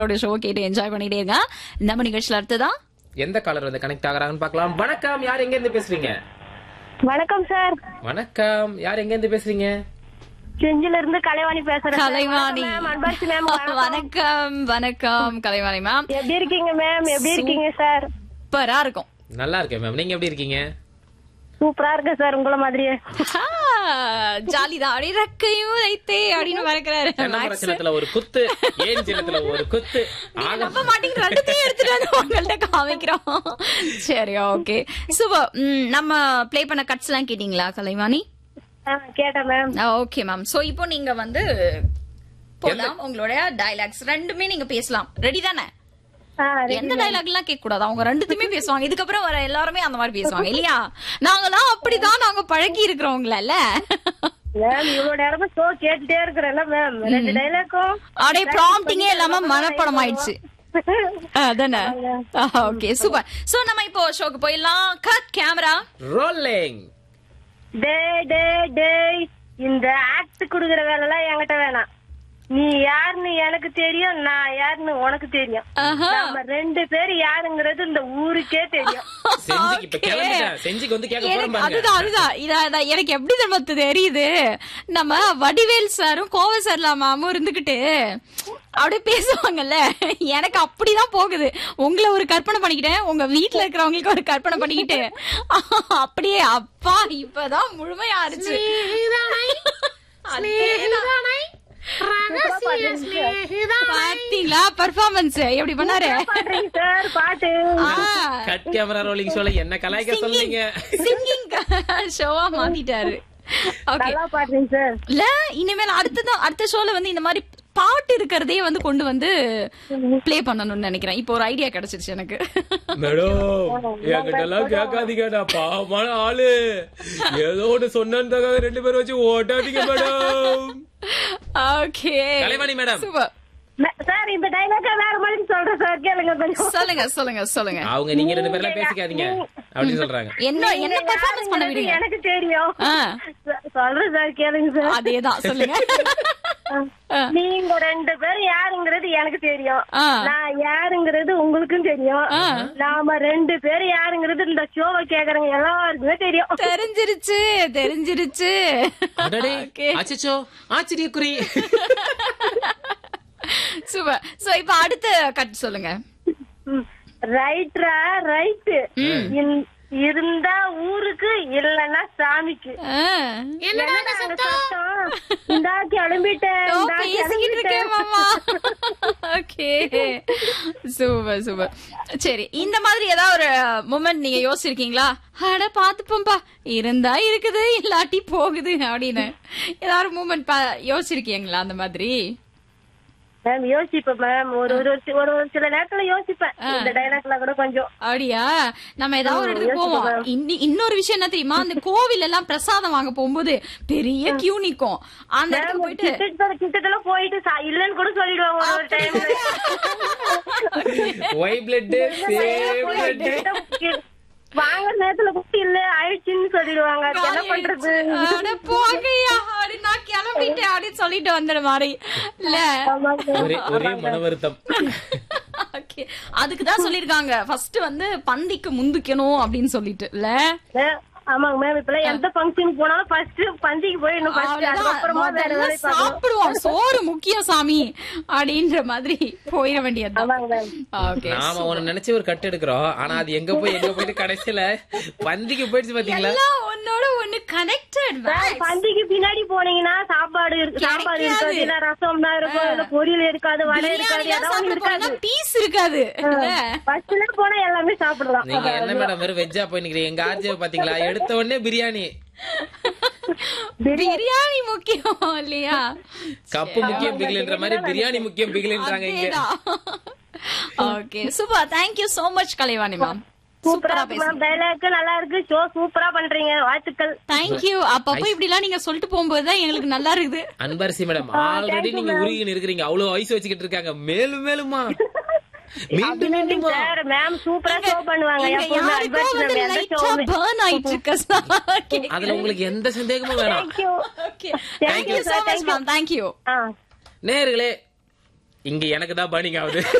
Show கேட்டு enjoy பண்ணிட்டே இருங்க நம்ம நிகழ்ச்சியில அடுத்ததான் எந்த காலர் வந்து கனெக்ட் ஆகுறாங்கன்னு பார்க்கலாம் வணக்கம் யார் எங்க இருந்து பேசுறீங்க வணக்கம் சார் வணக்கம் யார் எங்க இருந்து பேசுறீங்க செஞ்சில இருந்து கலைவாணி பேசுறேன் கலைவாணி மேம் அன்பாசி மேம் வணக்கம் வணக்கம் கலைவாணி மேம் எப்படி இருக்கீங்க மேம் எப்படி இருக்கீங்க சார் சூப்பரா இருக்கும் நல்லா இருக்கேன் மேம் நீங்க எப்படி இருக்கீங்க சூப்பரா இருக்கு சார் உங்கள மாதிரியே ஜாலிதான் அப்படி ரக்கையும் வைத்தே அப்படின்னு மறக்கிறாரு தென்னமர சின்னத்துல ஒரு குத்து ஏன் சின்னத்துல ஒரு குத்து ஆக நம்ப மாட்டேங்க ரெண்டுத்தையும் எடுத்துட்டு வந்து உங்கள்ட்ட காமிக்கிறோம் சரி ஓகே சூப்பர் நம்ம ப்ளே பண்ண கட்ஸ் எல்லாம் கேட்டீங்களா கலைவாணி ஆ, கேட்டேன் மேம் ஓகே மேம் சோ இப்போ நீங்க வந்து போலாம் உங்களோட டயலாக்ஸ் ரெண்டுமே நீங்க பேசலாம் ரெடி தானே ஆ, எந்த டயலாக் எல்லாம் கேட்க கூடாது அவங்க ரெண்டுத்தையுமே பேசுவாங்க இதுக்கப்புறம் வர எல்லாருமே அந்த மாதிரி பேசுவாங்க இல்லையா நாங்கலாம் அப்படிதான் நாங்க பழகி இருக்கிறவங்கள மேம் இவ்வளவு நேரமா ஷோ கேட்டுட்டே இருக்கிறேன்ல மேம் ரெண்டு டைலாக்கும் அப்படியே ப்ராம்ப்டிங்கே இல்லாம மனப்படம் ஆயிடுச்சு அதானே ஓகே சூப்பர் சோ நம்ம இப்போ ஷோக்கு போயிடலாம் கட் கேமரா ரோலிங் டே டே டே இந்த ஆக்ட் குடுக்குற வேலை எல்லாம் என்கிட்ட வேணாம் நீ யாருன்னு எனக்கு தெரியும் நான் யாருன்னு உனக்கு தெரியும் நம்ம ரெண்டு பேரும் யாருங்கிறது இந்த ஊருக்கே தெரியும் செஞ்சுக்கு இப்ப கிளம்பிட்டேன் செஞ்சுக்கு வந்து கேட்க போறோம் எனக்கு பாருங்க அதுதான் அதுதான் இதா- இதா, எனக்கு எப்படி தெரியுமா தெரியுது நம்ம வடிவேல் சாரும் கோவ சார்லாமாவும் இருந்துகிட்டு அப்படியே பேசுவாங்கல்ல எனக்கு அப்படிதான் போகுது உங்களை ஒரு கற்பனை பண்ணிக்கிட்டேன் உங்க வீட்டுல இருக்கிறவங்களுக்கு ஒரு கற்பனை பண்ணிக்கிட்டு அப்படியே அப்பா இப்பதான் முழுமையா ஆறுச்சு பாத்தீங்களா பர்ஃபார்மன்ஸ் எப்படி பண்ணாரு பாடுறீங்க சார் பாட்டு கட் கேமரா ரோலிங் ஷோல என்ன கலாய்க்க சொல்றீங்க சிங்கிங் ஷோவா மாத்திட்டாரு ஓகே நல்லா பாடுறீங்க சார் இல்ல இனிமேல் அடுத்ததான் அடுத்த ஷோல வந்து இந்த மாதிரி பாட்டு இருக்கிறதே வந்து கொண்டு வந்து ப்ளே பண்ணணும்னு நினைக்கிறேன் இப்போ ஒரு ஐடியா கிடைச்சிருச்சு எனக்கு மேடம் என்கிட்ட எல்லாம் கேட்காதீங்கடா பாவமான ஆளு ஏதோ ஒண்ணு சொன்னதுக்காக ரெண்டு பேரும் வச்சு ஓட்டாதீங்க madam okay Kalaivani madam super மே- சார் இந்த டைலாக்க வேற மாதிரி சொல்றேன் சார் கேளுங்க கொஞ்சம் சொல்லுங்க சொல்லுங்க சொல்லுங்க அவங்க நீங்க ரெண்டு பேர்லாம் பேசிக்காதீங்க அப்படின்னு சொல்றாங்க என்ன என்ன பெர்ஃபார்மன்ஸ் பண்ண யாருங்கிறது விடுங்க எனக்கு தெரியும் ஆ. சொ- சொல்றேன் சார் கேளுங்க சார் அதேதான் சொல்லுங்க ஆ. நீங்க ரெண்டு பேரும் யாருங்கிறது எனக்கு தெரியும் ஆ. நான் யாருங்கிறது உங்களுக்கும் தெரியும் நாம ரெண்டு பேரும் யாருங்கிறது இந்த ஷோவை கேக்குறவங்க எல்லாருக்குமே தெரியும் தெரிஞ்சிருச்சு தெரிஞ்சிருச்சு அடடே Okay. அச்சச்சோ ஆச்சரிய குறி சூப்பர் சோ இப்போ அடுத்த கட் சொல்லுங்க ரைட்ரா ரைட்டு இருந்தா ஊருக்கு இல்லன்னா சாமிக்கு ஆ. என்னடா சத்தம் இந்தா கிளம்பிட்டேன் ஓ, இந்தா பேசிக்கிட்டு இருக்கேன் கிளம்பிட்டேன். மாமா ஓகே சூப்பர் சூப்பர் சரி இந்த மாதிரி ஏதாவது ஒரு மூமெண்ட் நீங்க யோசிச்சிருக்கீங்களா அட பாத்துப்போம்பா இருந்தா இருக்குது இல்லாட்டி போகுது அப்படின்னு ஏதாவது மூமெண்ட் யோசிச்சிருக்கீங்களா அந்த மாதிரி மேம் யோசிப்பேன் மேம் ஒரு ஒரு ஒரு- ஒரு ஒரு சில நேரத்துல யோசிப்பேன் இந்த டைலாக்ல கூட கொஞ்சம் அப்படியா நம்ம ஏதாவது ஒரு இடத்துக்கு போவோம் இன்னி- இன்னொரு விஷயம் என்ன தெரியுமா அந்த கோவில் எல்லாம் பிரசாதம் வாங்க போகும்போது பெரிய கியூ நிக்கும் அந்த இடத்துக்கு போயிட்டு கிட்ட கிட்டத்துல போயிட்டு சா- இல்லன்னு கூட சொல்லிடுவாங்க ஒரு ஒரு time why blood same blood வாங்குற நேரத்துல கூட இல்ல ஆயிடுச்சுன்னு சொல்லிடுவாங்க அதுக்கு என்ன பண்றது அட போங்கய்யா அப்படி நான் கிளம்பிட்டேன் அப்படின்னு சொல்லிட்டு வந்துடு மாதிரி இல்ல ஒரே ஒரே மன வருத்தம் ஓகே அதுக்கு தான் சொல்லிருக்காங்க ஃபர்ஸ்ட் வந்து பந்திக்கு முந்திக்கணும் அப்படின்னு சொல்லிட்டு இல்ல மேம், ஆமாங்க மேம் இப்ப எந்த ஃபங்க்ஷனுக்கு போனாலும் ஃபர்ஸ்ட் பந்திக்கு போயிடணும் ஃபர்ஸ்ட் அவ்வளவுதான். அதுக்கப்புறமா வேற முதல்ல வேலை பார்க்கணும் சாப்பிடுவோம் சோறு முக்கியம் சாமி அப்படின்ற மாதிரி போயிட வேண்டியதுதான் ஆமாங்க மேம் ஓகே நாம ஒண்ணு நினைச்சு ஒரு கட் எடுக்கிறோம் ஆனா அது எங்க போய் எங்க போயிட்டு கடைசியில பந்திக்கு போயிடுச்சு பாத்தீங்களா எல்லாம் ஒன்னோட ஒண்ணு கனெக்டட் சார், பந்திக்கு பின்னாடி போனீங்கன்னா சாப்பாடு இருக்கு சாப்பாடு கிடைக்காது. இருக்காது இல்ல ரசம் தான் இருக்கும் இல்ல பொரியல் இருக்காது வடை இருக்காது ஏதாவது ஒண்ணு இருக்காது பீஸ் இருக்காது இல்ல? ஃபர்ஸ்ட்ல போனா எல்லாமே சாப்பிடலாம் நீங்க என்ன மேடம் வெறும் வெஜ்ஜா போய் நிக்கிறீங்க எங்க ஆர்ஜியை பாத்தீங்களா எடுத்த உடனே பிரியாணி பிரியாணி முக்கியம் இல்லையா கப்பு முக்கியம் பிகில்ன்ற மாதிரி பிரியாணி முக்கியம் பிகில்ன்றாங்க இங்க okay super thank you so much Kalaivani ma'am சூப்பரா சூப்பரா இருக்கு பேசுங்க மேம் டைலாக் நல்லா இருக்கு ஷோ சூப்பரா பண்றீங்க வாழ்த்துக்கள் தேங்க்யூ அப்பப்போ இப்படி எல்லாம் நீங்க சொல்லிட்டு போகும்போது தான் எங்களுக்கு நல்லா இருக்குது அன்பரசி மேடம் ஆல்ரெடி நீங்க உருகின்னு இருக்கிறீங்க அவ்வளவு ஐஸ் வச்சுக்கிட்டு இருக்காங்க மேலும் மேலுமா மீண்டும் மீண்டுமா சார் மேம் சூப்பரா ஷோ பண்ணுவாங்க இங்க எப்பவுமே யாருக்கோ advert வந்து நம்ம எந்த லைட்டா ஷோவுமே burn ஆயிட்டு இருக்கு sir. அதுல உங்களுக்கு எந்த சந்தேகமும் வேணாம் thank you Okay. Thank you so much, ma'am. Thank you. ஆ நேர்களே இங்க எனக்கு தான் பர்னிங் ஆகுது